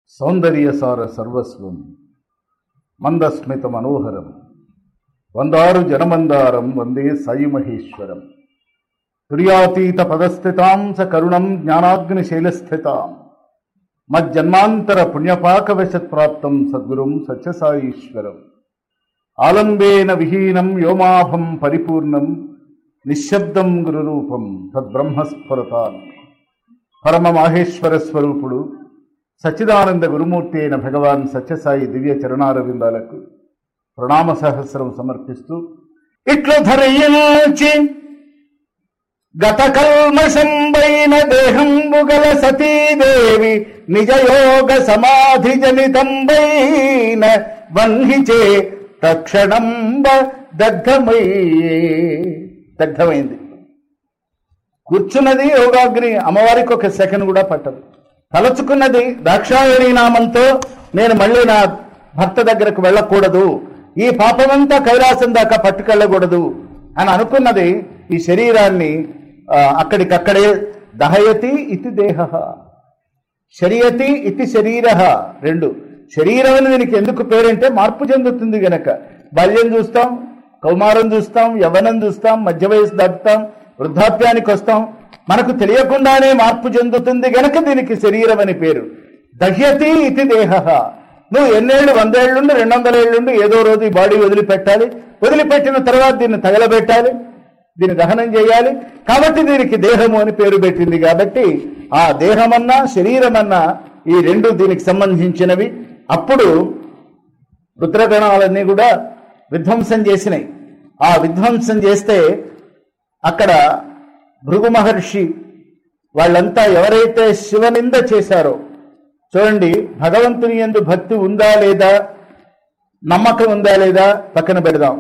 సౌందర్యసార సర్వస్వం మందస్మిత మనోహరం వందారు జనమందారం వందే సాయి మహేశ్వరం తుర్యాతీత పదస్థితాం స కరుణం జ్ఞానాగ్నిశైలస్థితాం మజ్జన్మాంతర పుణ్యపాకవశత్ప్రాప్తం సద్గురుం సత్యసాయీశ్వరం ఆలంబేన విహీనం వ్యోమాభం పరిపూర్ణం నిశ్శబ్దం గురురూపం తద్బ్రహ్మస్ఫురతాన్ పరమ మాహేశ్వర స్వరూపుడు సచ్చిదానంద గురుమూర్తి అయిన భగవాన్ సత్యసాయి దివ్య చరణారవిందాలకు ప్రణామ సహస్రం సమర్పిస్తూ ఇట్లు ధరించి గత కల్మషంబైన దేహంబు గల సతీదేవి నిజయోగ సమాధి జనితంబైన వన్హిచే తక్షణంబ దగ్ధమయ్యే దగ్ధమైంది కూర్చున్నది యోగాగ్ని అమ్మవారికి ఒక సెకండ్ కూడా పట్టదు తలచుకున్నది దాక్షాయణి నామంతో నేను మళ్ళీ నా భర్త దగ్గరకు వెళ్ళకూడదు ఈ పాపమంతా కైలాసం దాకా పట్టుకెళ్ళకూడదు అని అనుకున్నది ఈ శరీరాన్ని ఆ, అక్కడికక్కడే దహయతి ఇతి దేహ శరీయతి ఇతి శరీర రెండు శరీరం అని దీనికి ఎందుకు పేరంటే మార్పు చెందుతుంది గనక బాల్యం చూస్తాం కౌమారం చూస్తాం యవ్వనం చూస్తాం మధ్య వయసు దాటుతాం వృద్ధాప్యానికి వస్తాం మనకు తెలియకుండానే మార్పు చెందుతుంది గనక దీనికి శరీరం అని పేరు దహ్యతి ఇతి దేహ నువ్వు ఎన్నేళ్ళు వందేళ్లుండి రెండు వందల ఏళ్ళుండి ఏదో రోజు ఈ బాడీ వదిలిపెట్టాలి వదిలిపెట్టిన తర్వాత దీన్ని తగలబెట్టాలి దీన్ని దహనం చేయాలి కాబట్టి దీనికి దేహము అని పేరు పెట్టింది కాబట్టి ఆ దేహమన్నా శరీరమన్నా ఈ రెండు దీనికి సంబంధించినవి అప్పుడు రుద్రగణాలన్నీ కూడా విధ్వంసం చేసినాయి ఆ విధ్వంసం చేస్తే అక్కడ భృగు మహర్షి వాళ్ళంతా ఎవరైతే శివనింద చేశారో చూడండి భగవంతుని ఎందు భక్తి ఉందా లేదా నమ్మకం ఉందా లేదా పక్కన పెడదాం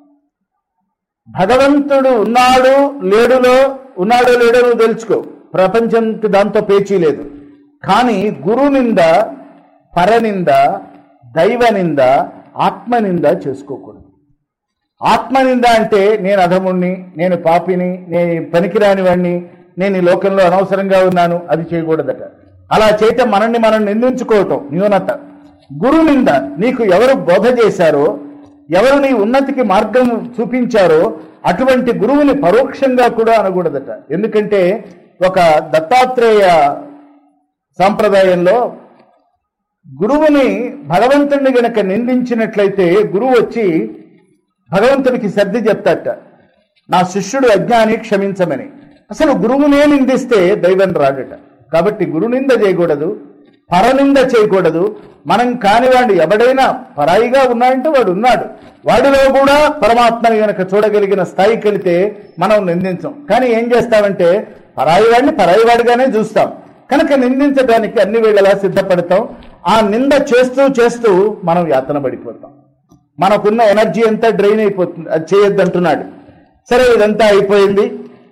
భగవంతుడు ఉన్నాడు లేడులో ఉన్నాడో లేడో నువ్వు తెలుసుకో ప్రపంచంకి దాంతో పేచీ లేదు కానీ గురునింద పరనింద దైవనింద ఆత్మనింద చేసుకోకూడదు ఆత్మనింద అంటే నేను అధముణ్ణి నేను పాపిని నేను పనికిరాని వాణ్ణి నేను ఈ లోకంలో అనవసరంగా ఉన్నాను అది చేయకూడదట అలా చేయటం మనల్ని మనం నిందించుకోవటం న్యూనత గురు నింద నీకు ఎవరు బోధ చేశారో ఎవరు నీ ఉన్నతికి మార్గం చూపించారో అటువంటి గురువుని పరోక్షంగా కూడా అనకూడదట ఎందుకంటే ఒక దత్తాత్రేయ సాంప్రదాయంలో గురువుని భగవంతుడిని గనక నిందించినట్లయితే గురువు వచ్చి భగవంతునికి సర్ది చెప్తాట నా శిష్యుడు అజ్ఞాని క్షమించమని అసలు గురువునే నిందిస్తే దైవం రాడట కాబట్టి గురునింద చేయకూడదు పరనింద చేయకూడదు మనం కానివాడు ఎవడైనా పరాయిగా ఉన్నాడంటే వాడు ఉన్నాడు వాడిలో కూడా పరమాత్మని గనక చూడగలిగిన స్థాయికి వెళితే మనం నిందించం కానీ ఏం చేస్తామంటే పరాయి వాడిని పరాయి వాడిగానే చూస్తాం కనుక నిందించడానికి అన్ని వేళలా సిద్ధపడతాం ఆ నింద చేస్తూ చేస్తూ మనం యాతన పడిపోతాం మనకున్న ఎనర్జీ అంతా డ్రైన్ అయిపోతుంది అది చేయొద్దంటున్నాడు సరే ఇదంతా అయిపోయింది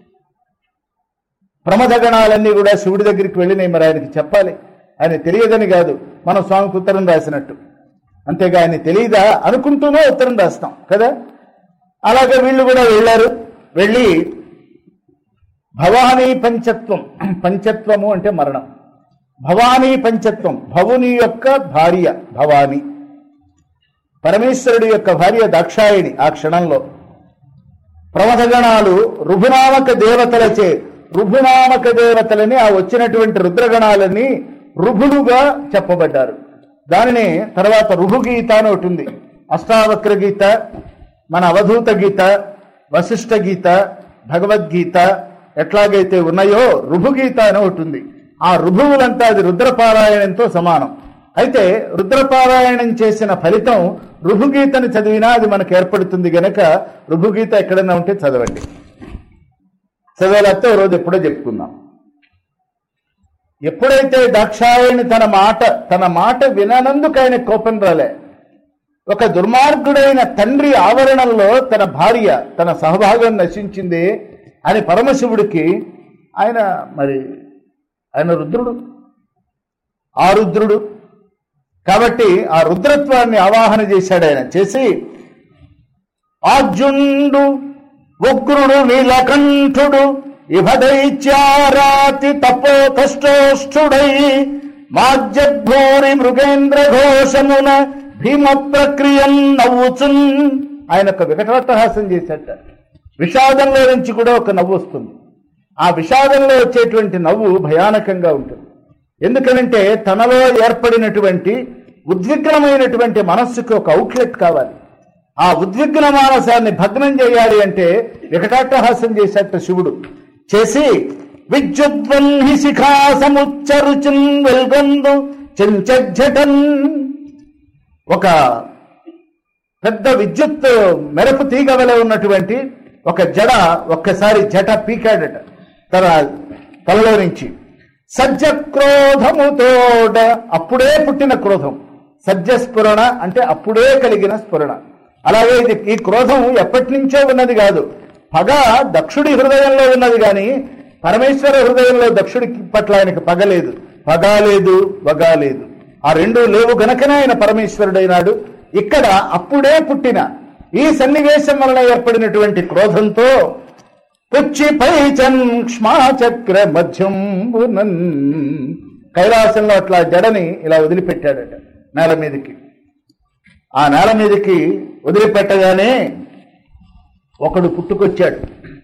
ప్రమదగణాలన్నీ కూడా శివుడి దగ్గరికి వెళ్ళినాయి మరి ఆయనకి చెప్పాలి ఆయన తెలియదని కాదు మనం స్వామికి ఉత్తరం రాసినట్టు అంతేగా ఆయన తెలియదా అనుకుంటూనే ఉత్తరం రాస్తాం కదా అలాగే వీళ్ళు కూడా వెళ్ళారు వెళ్ళి భవానీ పంచత్వం పంచత్వము అంటే మరణం భవానీ పంచత్వం భవుని యొక్క భార్య భవానీ పరమేశ్వరుడి యొక్క భార్య దాక్షాయిణి ఆ క్షణంలో ప్రమథగణాలు రుభునామక దేవతలచే రుభునామక దేవతలని ఆ వచ్చినటువంటి రుద్రగణాలని రుభులుగా చెప్పబడ్డారు దానిని తర్వాత రుభు గీత అని ఒకటి ఉంది అష్టావక్ర గీత మన అవధూత గీత వశిష్ఠ గీత భగవద్గీత ఎట్లాగైతే ఉన్నాయో రుభుగీత అని ఒకటి ఉంది ఆ రుభువులంతా అది రుద్రపారాయణంతో సమానం అయితే రుద్రపారాయణం చేసిన ఫలితం రుభుగీతని చదివినా అది మనకు ఏర్పడుతుంది గనక రుభుగీత ఎక్కడైనా ఉంటే చదవండి చదవలేకపోతే ఓ రోజు ఎప్పుడో చెప్పుకుందాం ఎప్పుడైతే దాక్షాయణి తన మాట తన మాట విననందుకు ఆయన కోపం రాలే ఒక దుర్మార్గుడైన తండ్రి ఆవరణంలో తన భార్య తన సహభాగం నశించింది అని పరమశివుడికి ఆయన మరి ఆయన రుద్రుడు ఆ రుద్రుడు కాబట్టి ఆ రుద్రత్వాన్ని ఆవాహన చేశాడు ఆయన చేసి ఆర్జుండు ఉగ్రుడు నీలకంఠుడు ఇభదైత్యారాతి తపో కష్టోష్ఠుడై మాజ్యభూరి మృగేంద్ర ఘోషమున భీమ ప్రక్రియం నవ్వుచున్ ఆయన ఒక వికటాట్టహాసం చేశాట విషాదంలో నుంచి కూడా ఒక నవ్వు వస్తుంది ఆ విషాదంలో వచ్చేటువంటి నవ్వు భయానకంగా ఉంటుంది ఎందుకనంటే తనలో ఏర్పడినటువంటి ఉద్విగ్నమైనటువంటి మనస్సుకి ఒక అవుట్లెట్ కావాలి ఆ ఉద్విగ్న మానసాన్ని భగ్నం చేయాలి అంటే వికటాట్టహాసం చేసేట శివుడు చేసి విద్యుద్వన్హి శిఖా సముచ్చరుచున్ వెల్గొందు చెంచటన్ ఒక పెద్ద విద్యుత్ మెరుపు తీగ వలె ఉన్నటువంటి ఒక జడ ఒక్కసారి జట పీకాడట తన తలలో నుంచి సజ్జ క్రోధముతోడ అప్పుడే పుట్టిన క్రోధం సజ్జ స్ఫురణ అంటే అప్పుడే కలిగిన స్ఫురణ అలాగే ఇది ఈ క్రోధం ఎప్పటి నుంచో ఉన్నది కాదు పగ దక్షుడి హృదయంలో ఉన్నది కానీ పరమేశ్వర హృదయంలో దక్షుడి పట్ల ఆయనకు పగ లేదు పగ లేదు వగ లేదు ఆ రెండు లేవు గనకనే ఆయన పరమేశ్వరుడైనాడు ఇక్కడ అప్పుడే పుట్టిన ఈ సన్నివేశం వలన ఏర్పడినటువంటి క్రోధంతో పుచ్చిపై చక్ర మధ్యంబునన్ కైలాసంలో అట్లా జడని ఇలా వదిలిపెట్టాడట నేల మీదకి ఆ నేల మీదకి వదిలిపెట్టగానే ఒకడు పుట్టుకొచ్చాడు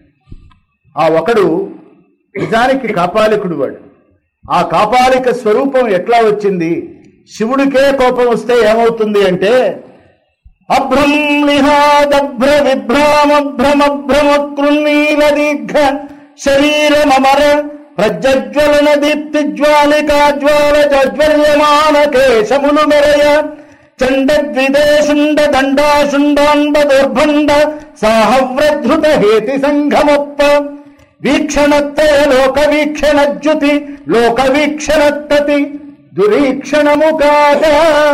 ఆ ఒకడు నిజానికి కాపాలికుడు వాడు ఆ కాపాలిక స్వరూపం ఎట్లా వచ్చింది శివుడికే కోపం వస్తే ఏమవుతుంది అంటే అభ్రం లిహాదభ్ర విభ్రామ భ్రమ భ్రమ కృన్నీల దీర్ఘ శరీరమర ప్రజ్వలన దీప్తి జ్వాలికా జ్వాల జజ్వల్యమాన కేశములు మెరయ చండ ద్విదేశుండ దండాశుండాండ దుర్భండ సాహవ్రధృత హేతి సంఘమప్ప వీక్షణత్తే లోక వీక్షణజ్యుతి లోక వీక్షణత్తతి దురీక్షణము కాగా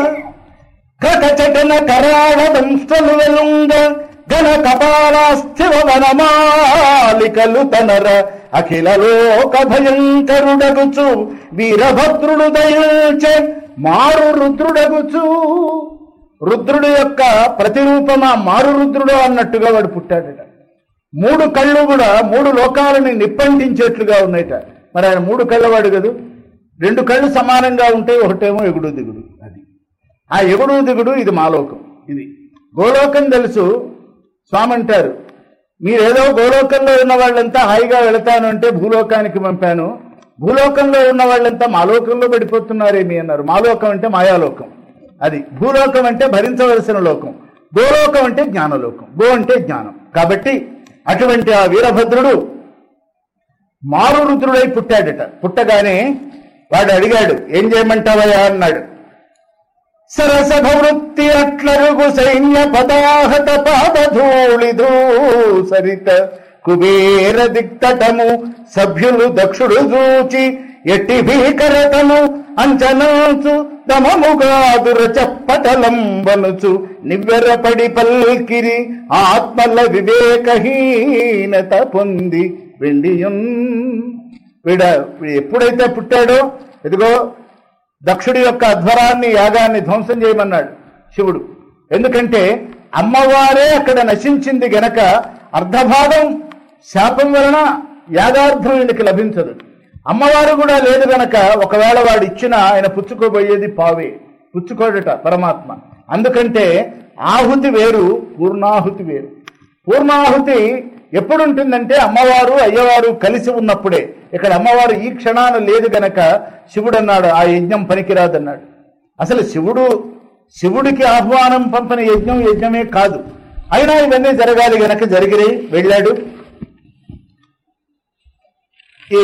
కటచటన కరాళ దంష్టలు వెలుంగ ఘన కపాలాస్థివ వనమాలికలు తనర అఖిల లోక భయంకరుడగుచు వీరభద్రుడు దయించే మారు రుద్రుడగుచు రుద్రుడు యొక్క ప్రతిరూపమా మారు రుద్రుడు అన్నట్టుగా వాడు పుట్టాడట మూడు కళ్ళు కూడా మూడు లోకాలని నిప్పంటించేట్లుగా ఉన్నాయట మరి ఆయన మూడు కళ్ళవాడు కదూ రెండు కళ్ళు సమానంగా ఉంటే ఒకటేమో ఎగుడు దిగుడు అది ఆ ఎగుడు దిగుడు ఇది మాలోకం ఇది గోలోకం తెలుసు స్వామి అంటారు మీరేదో గోలోకంలో ఉన్న వాళ్ళంతా హాయిగా వెళతాను అంటే భూలోకానికి పంపాను భూలోకంలో ఉన్న వాళ్ళంతా మాలోకంలో పడిపోతున్నారేమి అన్నారు మాలోకం అంటే మాయాలోకం అది భూలోకం అంటే భరించవలసిన లోకం గోలోకం అంటే జ్ఞానలోకం గో అంటే జ్ఞానం కాబట్టి అటువంటి ఆ వీరభద్రుడు మారు రుద్రుడై పుట్టాడట పుట్టగానే వాడు అడిగాడు ఏం చేయమంటావయ్యా అన్నాడు సరసభ వృత్తి అట్లరుగు సైన్య పదాహత పాదధూళి సరిత కుబేర దిక్తటము సభ్యులు దక్షుడు చూచి ఎట్టి భీకరతను అంచనాచు దమముగాదుర చెప్పటలంబనుచు నివ్వెరపడి పల్కిరి ఆత్మల వివేకహీనత పొంది వెండియున్ వీడ వీడు ఎప్పుడైతే పుట్టాడో ఇదిగో దక్షుడి యొక్క అధ్వరాన్ని యాగాన్ని ధ్వంసం చేయమన్నాడు శివుడు ఎందుకంటే అమ్మవారే అక్కడ నశించింది గనక అర్ధభాగం శాపం వలన యాగార్థం ఈయనకి లభించదు అమ్మవారు కూడా లేదు గనక ఒకవేళ వాడు ఇచ్చిన ఆయన పుచ్చుకోబోయేది పావే పుచ్చుకోడట పరమాత్మ అందుకంటే ఆహుతి వేరు పూర్ణాహుతి వేరు పూర్ణాహుతి ఎప్పుడు ఉంటుందంటే అమ్మవారు అయ్యవారు కలిసి ఉన్నప్పుడే ఇక్కడ అమ్మవారు ఈ క్షణాన లేదు గనక శివుడు అన్నాడు ఆ యజ్ఞం పనికిరాదన్నాడు అసలు శివుడు శివుడికి ఆహ్వానం పంపిన యజ్ఞం యజ్ఞమే కాదు అయినా ఇవన్నీ జరగాలి గనక జరిగినాయి వెళ్ళాడు ఈ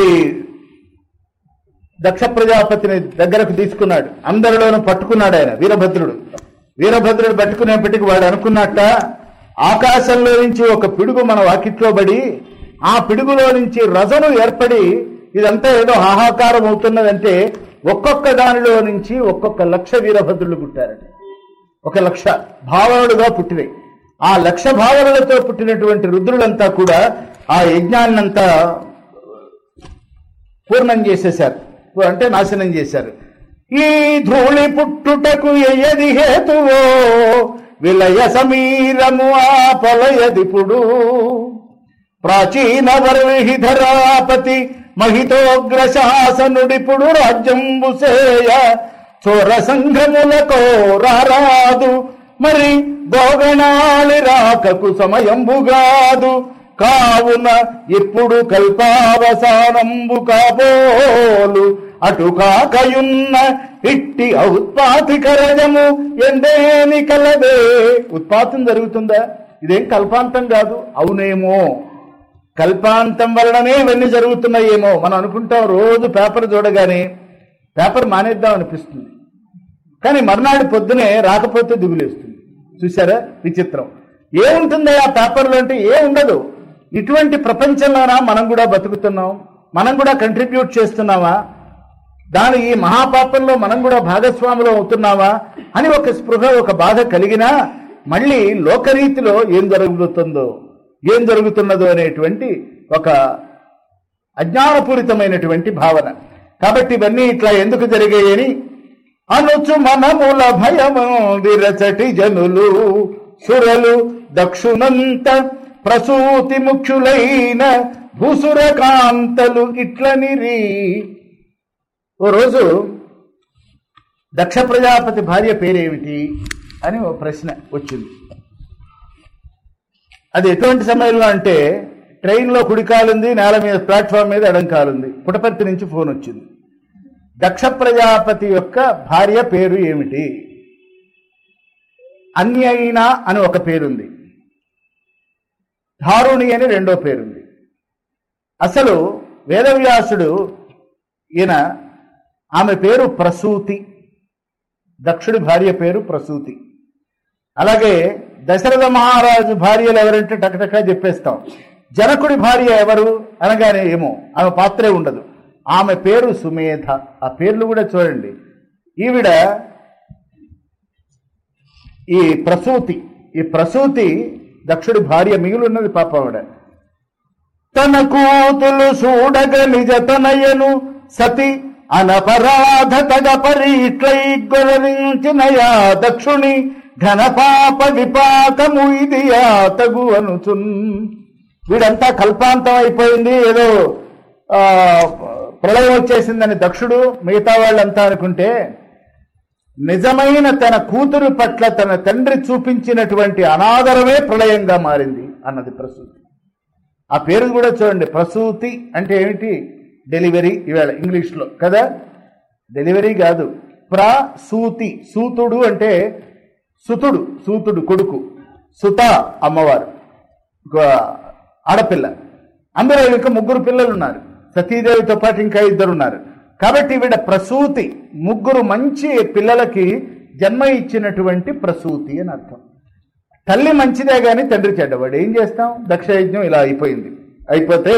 దక్ష ప్రజాపతిని దగ్గరకు తీసుకున్నాడు అందరిలోనూ పట్టుకున్నాడు ఆయన వీరభద్రుడు వీరభద్రుడు పట్టుకునేప్పటికి వాడు అనుకున్నట్ట ఆకాశంలో నుంచి ఒక పిడుగు మన వాకిట్లో పడి ఆ పిడుగులో నుంచి రజను ఏర్పడి ఇదంతా ఏదో హాహాకారం అవుతున్నదంటే ఒక్కొక్క దానిలో నుంచి ఒక్కొక్క లక్ష వీరభద్రులు పుట్టారట ఒక లక్ష భావనుడుగా పుట్టినాయి ఆ లక్ష భావనలతో పుట్టినటువంటి రుద్రులంతా కూడా ఆ యజ్ఞాన్నంతా పూర్ణం చేసేశారు అంటే నాశనం చేశారు ఈ ధూళి పుట్టుటకు ఎయది హేతువో విలయ సమీరము ఆపలయదిపుడు ప్రాచీన వర్విధరాపతి మహితోగ్ర శాసనుడిపుడు రాజ్యంబు సేయ చోర సంఘములకో రారాదు మరి గోగణాలి రాకకు సమయంబుగాదు కావున ఇప్పుడు కల్పావసానంబు కాబోలు అటు కాకయున్న ఇట్టి ఔత్పాతికరజము ఎందేని కలదే ఉత్పాతం జరుగుతుందా ఇదేం కల్పాంతం కాదు అవునేమో కల్పాంతం వలననే ఇవన్నీ జరుగుతున్నాయేమో మనం అనుకుంటాం రోజు పేపర్ చూడగానే పేపర్ మానేద్దాం అనిపిస్తుంది కానీ మర్నాడు పొద్దునే రాకపోతే దిగులేస్తుంది చూసారా విచిత్రం ఏముంటుంది ఆ పేపర్లో అంటే ఏ ఉండదు ఇటువంటి ప్రపంచంలోనా మనం కూడా బతుకుతున్నాం మనం కూడా కంట్రిబ్యూట్ చేస్తున్నామా దాని ఈ మహాపాపంలో మనం కూడా భాగస్వాములు అవుతున్నావా అని ఒక స్పృహ ఒక బాధ కలిగినా మళ్ళీ లోకరీతిలో ఏం జరుగుతుందో ఏం జరుగుతున్నదో అనేటువంటి ఒక అజ్ఞానపూరితమైనటువంటి భావన కాబట్టి ఇవన్నీ ఇట్లా ఎందుకు జరిగాయని అనుచు మనముల భయము విరచటి జనులు సురలు దక్షునంత ప్రసూతి ముఖ్యులైన భూసురకాంతలు ఇట్లనిరి ఓ రోజు దక్ష ప్రజాపతి భార్య పేరేమిటి అని ఓ ప్రశ్న వచ్చింది అది ఎటువంటి సమయంలో అంటే ట్రైన్లో కుడికాలుంది నేల మీద ప్లాట్ఫామ్ మీద ఎడం కాలుంది పుటపర్తి నుంచి ఫోన్ వచ్చింది దక్ష ప్రజాపతి యొక్క భార్య పేరు ఏమిటి అన్యయిన అని ఒక పేరుంది ధారుణి అని రెండో పేరుంది అసలు వేదవ్యాసుడు ఈయన ఆమె పేరు ప్రసూతి దక్షుడి భార్య పేరు ప్రసూతి అలాగే దశరథ మహారాజు భార్యలు ఎవరంటే టకటకా చెప్పేస్తాం జనకుడి భార్య ఎవరు అనగానే ఏమో ఆమె పాత్రే ఉండదు ఆమె పేరు సుమేధ ఆ పేర్లు కూడా చూడండి ఈవిడ ఈ ప్రసూతి ఈ ప్రసూతి దక్షుడి భార్య మిగిలిన్నది పాప ఆవిడ తన కూతులు చూడగ నిజ తనయను సతి అనపరాధ తగ పరీట్లై గొరవించినయా దక్షుని ఘనపాప విపాకము ఇది తగు అనుచున్ వీడంతా కల్పాంతం అయిపోయింది ఏదో ఆ, ప్రళయం వచ్చేసిందని దక్షుడు మిగతా వాళ్ళంతా అనుకుంటే నిజమైన తన కూతురు పట్ల తన తండ్రి చూపించినటువంటి అనాదరమే ప్రళయంగా మారింది అన్నది ప్రసూతి ఆ పేరు కూడా చూడండి ప్రసూతి అంటే ఏమిటి డెలివరీ ఇవాళ ఇంగ్లీష్లో కదా డెలివరీ కాదు ప్రసూతి సూతుడు అంటే సుతుడు సూతుడు కొడుకు సుత అమ్మవారు ఒక ఆడపిల్ల అందులో ఇంకా ముగ్గురు పిల్లలు ఉన్నారు సతీదేవితో పాటు ఇంకా ఇద్దరు ఉన్నారు కాబట్టి వీడ ప్రసూతి ముగ్గురు మంచి పిల్లలకి జన్మ ఇచ్చినటువంటి ప్రసూతి అని అర్థం తల్లి మంచిదే గాని తండ్రి చెడ్డవాడు ఏం చేస్తాం దక్షయజ్ఞం ఇలా అయిపోయింది అయిపోతే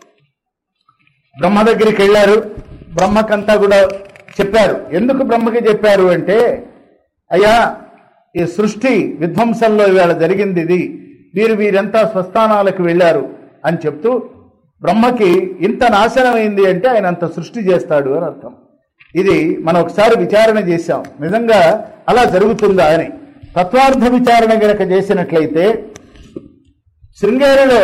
బ్రహ్మ దగ్గరికి వెళ్ళారు బ్రహ్మకంతా కూడా చెప్పారు ఎందుకు బ్రహ్మకి చెప్పారు అంటే అయ్యా ఈ సృష్టి విధ్వంసంలో ఇవాళ జరిగింది ఇది వీరు వీరంతా స్వస్థానాలకు వెళ్ళారు అని చెప్తూ బ్రహ్మకి ఇంత నాశనమైంది అంటే ఆయన అంత సృష్టి చేస్తాడు అని అర్థం ఇది మనం ఒకసారి విచారణ చేశాం నిజంగా అలా జరుగుతుందా అని తత్వార్థ విచారణ గనక చేసినట్లయితే శృంగేరిలో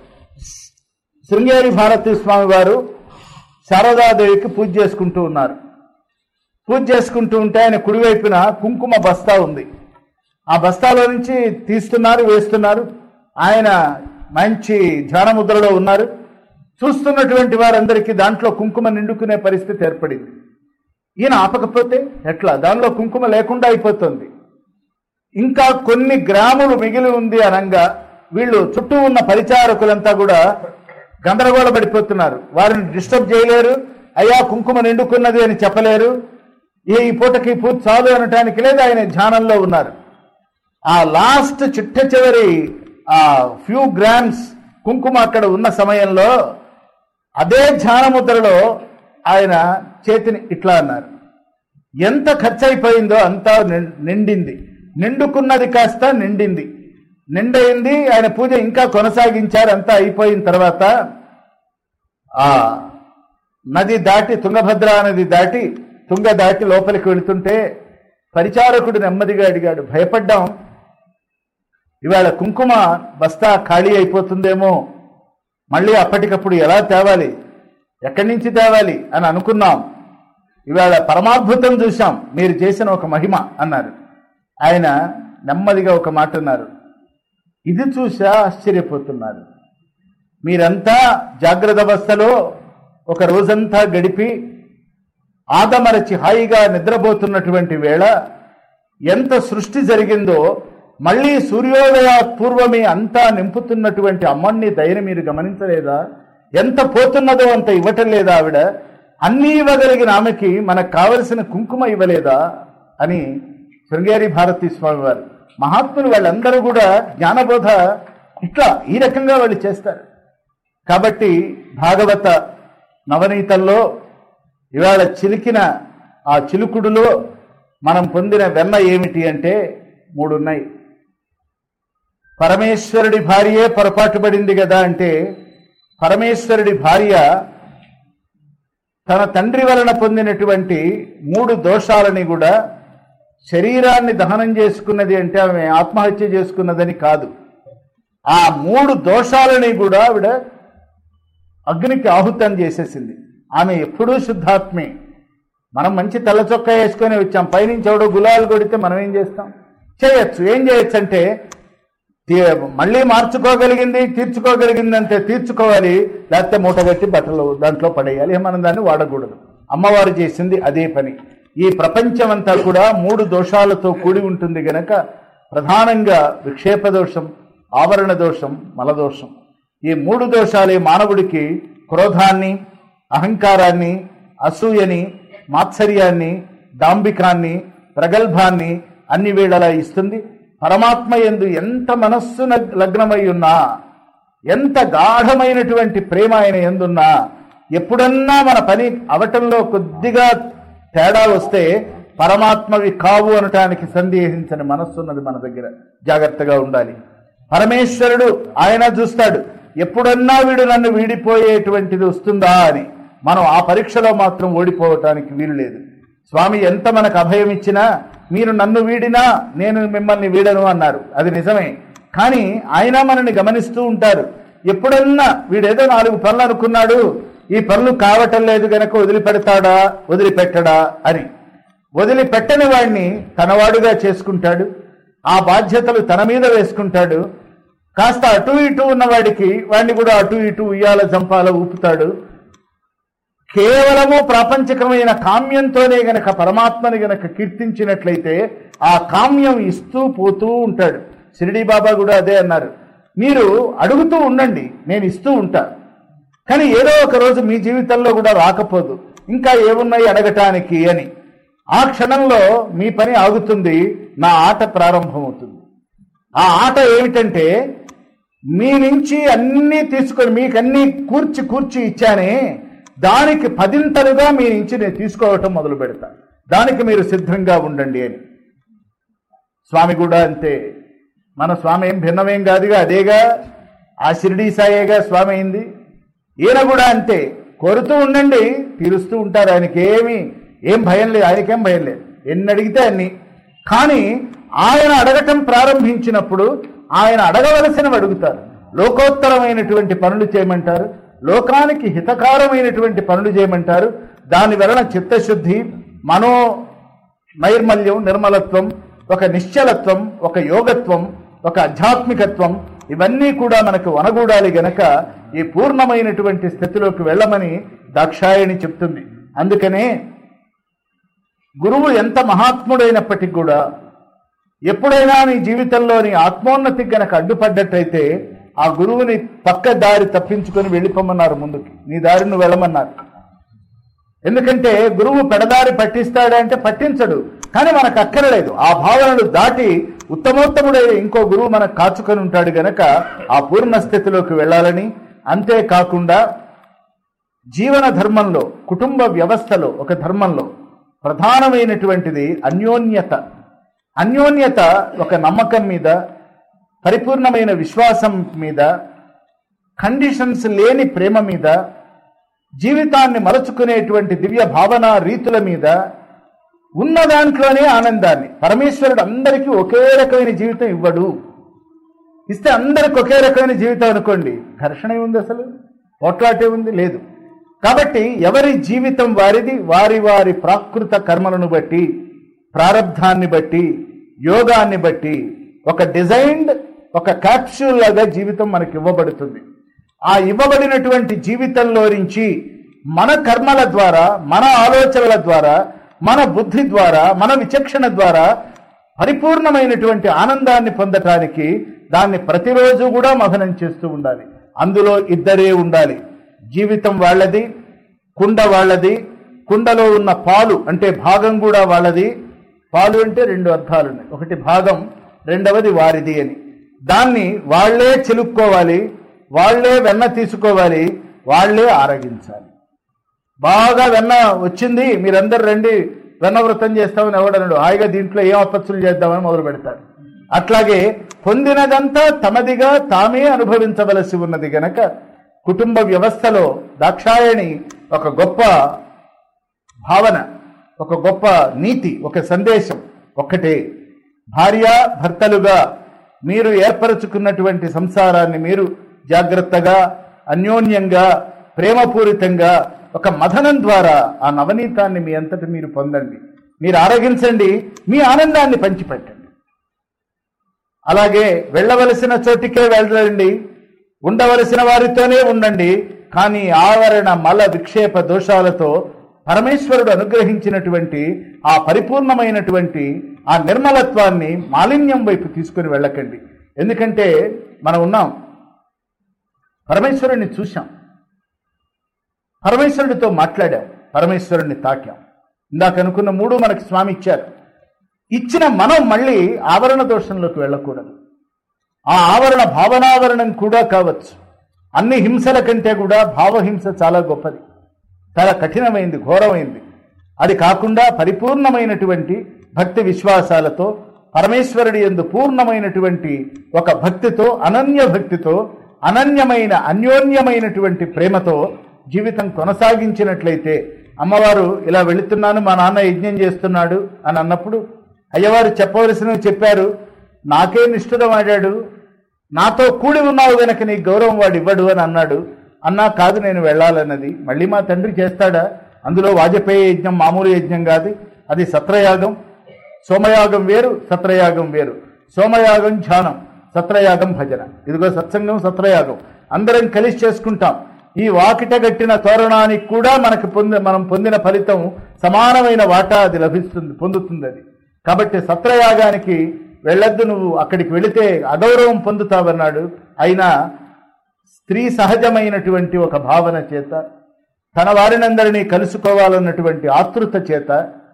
శృంగేరి భారతీ స్వామి వారు శారదాదేవికి పూజ చేసుకుంటూ ఉన్నారు పూజ చేసుకుంటూ ఉంటే ఆయన కుడివైపున కుంకుమ బస్తా ఉంది ఆ బస్తాలో నుంచి తీస్తున్నారు వేస్తున్నారు ఆయన మంచి ధ్యాన ముద్రలో ఉన్నారు చూస్తున్నటువంటి వారందరికీ దాంట్లో కుంకుమ నిండుకునే పరిస్థితి ఏర్పడింది ఈయన ఆపకపోతే ఎట్లా దానిలో కుంకుమ లేకుండా అయిపోతుంది ఇంకా కొన్ని గ్రాములు మిగిలి ఉంది అనంగా వీళ్ళు చుట్టూ ఉన్న పరిచారకులంతా కూడా గందరగోళ పడిపోతున్నారు వారిని డిస్టర్బ్ చేయలేరు అయ్యా కుంకుమ నిండుకున్నది అని చెప్పలేరు ఏ ఈ పూటకి పూర్తి చాలు అనటానికి లేదు ఆయన ధ్యానంలో ఉన్నారు ఆ లాస్ట్ చిట్ట చివరి ఆ ఫ్యూ గ్రామ్స్ కుంకుమ అక్కడ ఉన్న సమయంలో అదే ధ్యాన ముద్రలో ఆయన చేతిని ఇట్లా అన్నారు ఎంత ఖర్చు అయిపోయిందో అంతా నిం- నిండింది నిండుకున్నది కాస్త నిండింది నిండైంది ఆయన పూజ ఇంకా కొనసాగించారు అంతా అయిపోయిన తర్వాత ఆ నది దాటి తుంగభద్ర నది దాటి తుంగ దాటి లోపలికి వెళుతుంటే పరిచారకుడు నెమ్మదిగా అడిగాడు భయపడ్డాం ఇవాళ కుంకుమ బస్తా ఖాళీ అయిపోతుందేమో మళ్ళీ అప్పటికప్పుడు ఎలా తేవాలి ఎక్కడి నుంచి తేవాలి అని అనుకున్నాం ఇవాళ పరమాద్భుతం చూశాం మీరు చేసిన ఒక మహిమ అన్నారు ఆయన నెమ్మదిగా ఒక మాట అన్నారు ఇది చూసా ఆశ్చర్యపోతున్నారు మీరంతా జాగ్రత్త అవస్థలో ఒక రోజంతా గడిపి ఆదమరచి హాయిగా నిద్రపోతున్నటువంటి వేళ ఎంత సృష్టి జరిగిందో మళ్ళీ సూర్యోదయ పూర్వమే అంతా నింపుతున్నటువంటి అమ్మని దయని మీరు గమనించలేదా ఎంత పోతున్నదో అంత ఇవ్వటం లేదా ఆవిడ అన్నీ ఇవ్వగలిగిన ఆమెకి మనకు కావలసిన కుంకుమ ఇవ్వలేదా అని శృంగేరి భారతీ స్వామి వారు మహాత్ములు వాళ్ళందరూ కూడా జ్ఞానబోధ ఇట్లా ఈ రకంగా వాళ్ళు చేస్తారు కాబట్టి భాగవత నవనీతంలో ఇవాళ చిలికిన ఆ చిలుకుడులో మనం పొందిన వెన్న ఏమిటి అంటే మూడున్నాయి పరమేశ్వరుడి భార్యే పొరపాటు పడింది కదా అంటే పరమేశ్వరుడి భార్య తన తండ్రి వలన పొందినటువంటి మూడు దోషాలని కూడా శరీరాన్ని దహనం చేసుకున్నది అంటే ఆమె ఆత్మహత్య చేసుకున్నదని కాదు ఆ మూడు దోషాలని కూడా ఆవిడ అగ్నికి ఆహుతం చేసేసింది ఆమె ఎప్పుడూ శుద్ధాత్మే మనం మంచి తెల్ల చొక్కా వేసుకొని వచ్చాం పైనుంచి ఎవడో గులాలు కొడితే మనం ఏం చేస్తాం చేయొచ్చు ఏం చేయొచ్చు అంటే తీ- మళ్ళీ మార్చుకోగలిగింది తీర్చుకోగలిగింది అంటే తీర్చుకోవాలి లేకపోతే మూటగట్టి బట్టలు దాంట్లో పడేయాలి మనం దాన్ని వాడకూడదు అమ్మవారు చేసింది అదే పని ఈ ప్రపంచం అంతా కూడా మూడు దోషాలతో కూడి ఉంటుంది గనక ప్రధానంగా విక్షేప దోషం ఆవరణ దోషం మలదోషం ఈ మూడు దోషాలే మానవుడికి క్రోధాన్ని అహంకారాన్ని అసూయని మాత్సర్యాన్ని దాంబికాన్ని ప్రగల్భాన్ని అన్ని వేళలా ఇస్తుంది పరమాత్మ ఎందు ఎంత మనస్సు నగ్- లగ్నమై ఉన్నా ఎంత గాఢమైనటువంటి ప్రేమ ఆయన ఎందున్నా ఎప్పుడన్నా మన పని అవటంలో కొద్దిగా తేడా వస్తే పరమాత్మవి కావు అనటానికి సందేహించని మనస్సు ఉన్నది మన దగ్గర జాగ్రత్తగా ఉండాలి పరమేశ్వరుడు ఆయన చూస్తాడు ఎప్పుడన్నా వీడు నన్ను వీడిపోయేటువంటిది వస్తుందా అని మనం ఆ పరీక్షలో మాత్రం ఓడిపోవటానికి వీలు లేదు స్వామి ఎంత మనకు అభయం ఇచ్చినా మీరు నన్ను వీడినా నేను మిమ్మల్ని వీడను అన్నారు అది నిజమే కానీ ఆయన మనల్ని గమనిస్తూ ఉంటారు ఎప్పుడన్నా వీడేదో నాలుగు పనులు అనుకున్నాడు ఈ పనులు కావటం లేదు గనక వదిలిపెడతాడా వదిలిపెట్టడా అని వదిలిపెట్టని వాడిని తనవాడుగా చేసుకుంటాడు ఆ బాధ్యతలు తన మీద వేసుకుంటాడు కాస్త అటు ఇటు ఉన్నవాడికి వాడిని కూడా అటు ఇటు ఉయ్యాల జంపాల ఊపుతాడు కేవలము ప్రాపంచికమైన కామ్యంతోనే గనక పరమాత్మని గనక కీర్తించినట్లయితే ఆ కామ్యం ఇస్తూ పోతూ ఉంటాడు షిరిడి బాబా కూడా అదే అన్నారు మీరు అడుగుతూ ఉండండి నేను ఇస్తూ ఉంటా కానీ ఏదో ఒక రోజు మీ జీవితంలో కూడా రాకపోదు ఇంకా ఏమున్నాయి అడగటానికి అని ఆ క్షణంలో మీ పని ఆగుతుంది నా ఆట ప్రారంభమవుతుంది ఆ ఆట ఏమిటంటే మీ నుంచి అన్నీ తీసుకొని మీకు అన్నీ కూర్చి కూర్చి ఇచ్చానే దానికి పదింతలుగా మీ నుంచి నేను తీసుకోవటం మొదలు పెడతా దానికి మీరు సిద్ధంగా ఉండండి అని స్వామి కూడా అంతే మన స్వామి ఏం భిన్నమేం కాదుగా అదేగా ఆ షిరిడీ సాయేగా స్వామి అయింది ఈయన కూడా అంతే కోరుతూ ఉండండి తీరుస్తూ ఉంటారు ఆయనకి ఏమి ఏం భయం లేదు ఆయనకేం భయం లేదు ఎన్ని అడిగితే అన్ని కానీ ఆయన అడగటం ప్రారంభించినప్పుడు ఆయన అడగవలసినవి అడుగుతారు లోకోత్తరమైనటువంటి పనులు చేయమంటారు లోకానికి హితకారమైనటువంటి పనులు చేయమంటారు దాని వలన చిత్తశుద్ధి మనో నైర్మల్యం నిర్మలత్వం ఒక నిశ్చలత్వం ఒక యోగత్వం ఒక ఆధ్యాత్మికత్వం ఇవన్నీ కూడా మనకు వనగూడాలి గనక ఈ పూర్ణమైనటువంటి స్థితిలోకి వెళ్ళమని దాక్షాయణి చెప్తుంది అందుకనే గురువు ఎంత మహాత్ముడైనప్పటికీ కూడా ఎప్పుడైనా నీ జీవితంలో నీ ఆత్మోన్నతికి గనక అడ్డుపడ్డట్టయితే ఆ గురువుని పక్క దారి తప్పించుకొని వెళ్ళిపోమన్నారు ముందుకి నీ దారిని వెళ్ళమన్నారు ఎందుకంటే గురువు పెడదారి పట్టిస్తాడంటే పట్టించడు కానీ మనకు అక్కరలేదు ఆ భావనలు దాటి ఉత్తమోత్తముడే ఇంకో గురువు మనకు కాచుకొని ఉంటాడు గనక ఆ పూర్ణ స్థితిలోకి వెళ్ళాలని అంతేకాకుండా జీవన ధర్మంలో కుటుంబ వ్యవస్థలో ఒక ధర్మంలో ప్రధానమైనటువంటిది అన్యోన్యత అన్యోన్యత ఒక నమ్మకం మీద పరిపూర్ణమైన విశ్వాసం మీద కండిషన్స్ లేని ప్రేమ మీద జీవితాన్ని మలచుకునేటువంటి దివ్య భావన రీతుల మీద ఉన్న దాంట్లోనే ఆనందాన్ని పరమేశ్వరుడు అందరికీ ఒకే రకమైన జీవితం ఇవ్వడు ఇస్తే అందరికి ఒకే రకమైన జీవితం అనుకోండి ఘర్షణ ఉంది అసలు పోట్లాటే ఉంది లేదు కాబట్టి ఎవరి జీవితం వారిది వారి వారి ప్రాకృత కర్మలను బట్టి ప్రారంధాన్ని బట్టి యోగాన్ని బట్టి ఒక డిజైన్డ్ ఒక క్యాప్సూల్ లాగా జీవితం మనకి ఇవ్వబడుతుంది ఆ ఇవ్వబడినటువంటి జీవితంలో నుంచి మన కర్మల ద్వారా మన ఆలోచనల ద్వారా మన బుద్ధి ద్వారా మన విచక్షణ ద్వారా పరిపూర్ణమైనటువంటి ఆనందాన్ని పొందటానికి దాన్ని ప్రతిరోజు కూడా మథనం చేస్తూ ఉండాలి అందులో ఇద్దరే ఉండాలి జీవితం వాళ్ళది కుండ వాళ్ళది కుండలో ఉన్న పాలు అంటే భాగం కూడా వాళ్ళది పాలు అంటే రెండు అర్థాలు ఉన్నాయి ఒకటి భాగం రెండవది వారిది అని దాన్ని వాళ్లే చిలుక్కోవాలి వాళ్లే వెన్న తీసుకోవాలి వాళ్లే ఆరగించాలి బాగా వెన్న వచ్చింది మీరందరు రండి వెన్న వ్రతం చేస్తామని ఎవడనడు హాయిగా దీంట్లో ఏం అపత్తులు చేద్దామని మొదలు పెడతారు అట్లాగే పొందినదంతా తమదిగా తామే అనుభవించవలసి ఉన్నది గనక కుటుంబ వ్యవస్థలో దాక్షాయణి ఒక గొప్ప భావన ఒక గొప్ప నీతి ఒక సందేశం ఒక్కటే భార్య భర్తలుగా మీరు ఏర్పరచుకున్నటువంటి సంసారాన్ని మీరు జాగ్రత్తగా అన్యోన్యంగా ప్రేమపూరితంగా ఒక మథనం ద్వారా ఆ నవనీతాన్ని మీ అంతటి మీరు పొందండి మీరు ఆరగించండి మీ ఆనందాన్ని పంచిపెట్టండి అలాగే వెళ్ళవలసిన చోటికే వెళ్ళండి ఉండవలసిన వారితోనే ఉండండి కానీ ఆవరణ మల విక్షేప దోషాలతో పరమేశ్వరుడు అనుగ్రహించినటువంటి ఆ పరిపూర్ణమైనటువంటి ఆ నిర్మలత్వాన్ని మాలిన్యం వైపు తీసుకుని వెళ్ళకండి ఎందుకంటే మనం ఉన్నాం పరమేశ్వరుణ్ణి చూశాం పరమేశ్వరుడితో మాట్లాడాం పరమేశ్వరుణ్ణి తాకాం ఇందాక అనుకున్న మూడు మనకి స్వామి ఇచ్చారు ఇచ్చిన మనం మళ్ళీ ఆవరణ దోషంలోకి వెళ్ళకూడదు ఆ ఆవరణ భావనావరణం కూడా కావచ్చు అన్ని హింసల కంటే కూడా భావహింస చాలా గొప్పది చాలా కఠినమైంది ఘోరమైంది అది కాకుండా పరిపూర్ణమైనటువంటి భక్తి విశ్వాసాలతో పరమేశ్వరుడి ఎందు పూర్ణమైనటువంటి ఒక భక్తితో అనన్య భక్తితో అనన్యమైన అన్యోన్యమైనటువంటి ప్రేమతో జీవితం కొనసాగించినట్లయితే అమ్మవారు ఇలా వెళుతున్నాను మా నాన్న యజ్ఞం చేస్తున్నాడు అని అన్నప్పుడు అయ్యవారు చెప్పవలసినవి చెప్పారు నాకే నిష్ఠురం ఆడాడు నాతో కూడి ఉన్నావు గనక నీ గౌరవం వాడు ఇవ్వడు అని అన్నాడు అన్నా కాదు నేను వెళ్ళాలన్నది మళ్ళీ మా తండ్రి చేస్తాడా అందులో వాజపేయి యజ్ఞం మామూలు యజ్ఞం కాదు అది సత్రయాగం సోమయాగం వేరు సత్రయాగం వేరు సోమయాగం ధ్యానం సత్రయాగం భజన ఇదిగో సత్సంగం సత్రయాగం అందరం కలిసి చేసుకుంటాం ఈ వాకిట గట్టిన తోరణానికి కూడా మనకు పొంది మనం పొందిన ఫలితం సమానమైన వాటా అది లభిస్తుంది పొందుతుంది అది కాబట్టి సత్రయాగానికి వెళ్ళొద్దు నువ్వు అక్కడికి వెళితే అగౌరవం పొందుతావన్నాడు అయినా స్త్రీ సహజమైనటువంటి ఒక భావన చేత తన వారినందరినీ కలుసుకోవాలన్నటువంటి ఆతృత చేత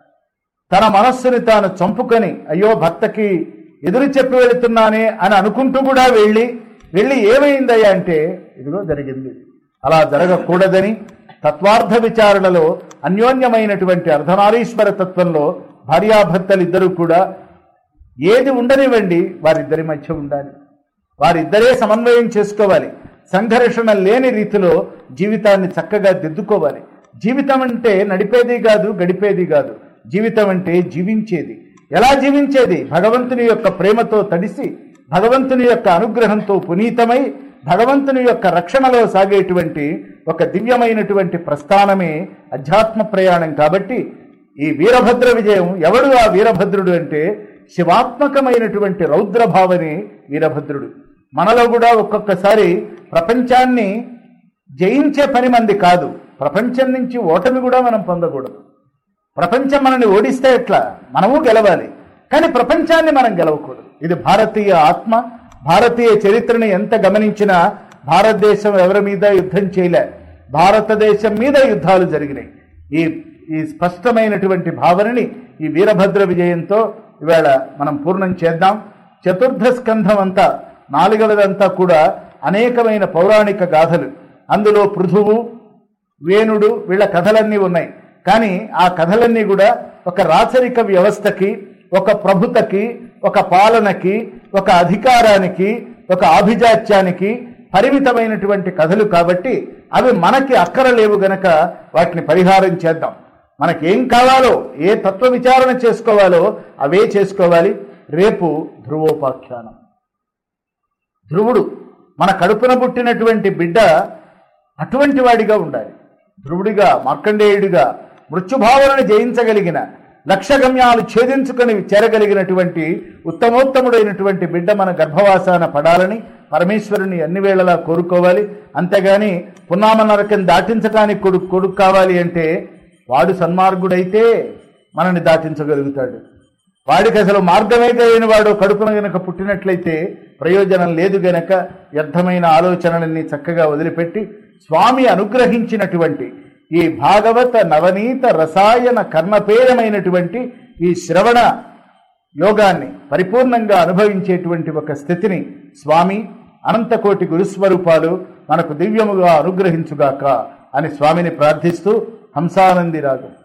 తన మనస్సుని తాను చంపుకొని అయ్యో భర్తకి ఎదురు చెప్పి వెళుతున్నానే అని అనుకుంటూ కూడా వెళ్ళి వెళ్ళి ఏమైందయ్యా అంటే ఇదిగో జరిగింది అలా జరగకూడదని తత్వార్థ విచారణలో అన్యోన్యమైనటువంటి అర్ధనారీశ్వర తత్వంలో భార్యాభర్తలు ఇద్దరు కూడా ఏది ఉండనివ్వండి వారిద్దరి మధ్య ఉండాలి వారిద్దరే సమన్వయం చేసుకోవాలి సంఘర్షణ లేని రీతిలో జీవితాన్ని చక్కగా దిద్దుకోవాలి జీవితం అంటే నడిపేది కాదు గడిపేది కాదు జీవితం అంటే జీవించేది ఎలా జీవించేది భగవంతుని యొక్క ప్రేమతో తడిసి భగవంతుని యొక్క అనుగ్రహంతో పునీతమై భగవంతుని యొక్క రక్షణలో సాగేటువంటి ఒక దివ్యమైనటువంటి ప్రస్థానమే అధ్యాత్మ ప్రయాణం కాబట్టి ఈ వీరభద్ర విజయం ఎవడు ఆ వీరభద్రుడు అంటే శివాత్మకమైనటువంటి రౌద్రభావనే వీరభద్రుడు మనలో కూడా ఒక్కొక్కసారి ప్రపంచాన్ని జయించే పని మంది కాదు ప్రపంచం నుంచి ఓటమి కూడా మనం పొందకూడదు ప్రపంచం మనల్ని ఓడిస్తే ఎట్లా మనము గెలవాలి కానీ ప్రపంచాన్ని మనం గెలవకూడదు ఇది భారతీయ ఆత్మ భారతీయ చరిత్రని ఎంత గమనించినా భారతదేశం ఎవరి మీద యుద్ధం చేయలే భారతదేశం మీద యుద్ధాలు జరిగినాయి ఈ ఈ స్పష్టమైనటువంటి భావనని ఈ వీరభద్ర విజయంతో ఇవాళ మనం పూర్ణం చేద్దాం చతుర్థ స్కంధం అంతా నాలుగవదంతా కూడా అనేకమైన పౌరాణిక గాథలు అందులో పృథువు వేణుడు వీళ్ళ కథలన్నీ ఉన్నాయి కానీ ఆ కథలన్నీ కూడా ఒక రాచరిక వ్యవస్థకి ఒక ప్రభుతకి ఒక పాలనకి ఒక అధికారానికి ఒక ఆభిజాత్యానికి పరిమితమైనటువంటి కథలు కాబట్టి అవి మనకి అక్కరలేవు గనక వాటిని పరిహారం చేద్దాం మనకి ఏం కావాలో ఏ తత్వ విచారణ చేసుకోవాలో అవే చేసుకోవాలి రేపు ధ్రువోపాఖ్యానం ధ్రువుడు మన కడుపున పుట్టినటువంటి బిడ్డ అటువంటి వాడిగా ఉండాలి ధ్రువుడిగా మార్కండేయుడిగా మృత్యుభావనను జయించగలిగిన లక్ష్యగమ్యాలు ఛేదించుకొని చేరగలిగినటువంటి ఉత్తమోత్తముడైనటువంటి బిడ్డ మన గర్భవాసాన పడాలని పరమేశ్వరుని అన్ని వేళలా కోరుకోవాలి అంతేగాని పున్నామ నరకం దాటించడానికి కొడుకు కొడుకు కావాలి అంటే వాడు సన్మార్గుడైతే మనని దాటించగలుగుతాడు వాడికి అసలు మార్గమే తెలియని వాడు కడుపున గనక పుట్టినట్లయితే ప్రయోజనం లేదు గనక వ్యర్థమైన ఆలోచనలన్నీ చక్కగా వదిలిపెట్టి స్వామి అనుగ్రహించినటువంటి ఈ భాగవత నవనీత రసాయన కర్ణపేయమైనటువంటి ఈ శ్రవణ యోగాన్ని పరిపూర్ణంగా అనుభవించేటువంటి ఒక స్థితిని స్వామి అనంతకోటి గురుస్వరూపాలు మనకు దివ్యముగా అనుగ్రహించుగాక అని స్వామిని ప్రార్థిస్తూ హంసానంది రాగం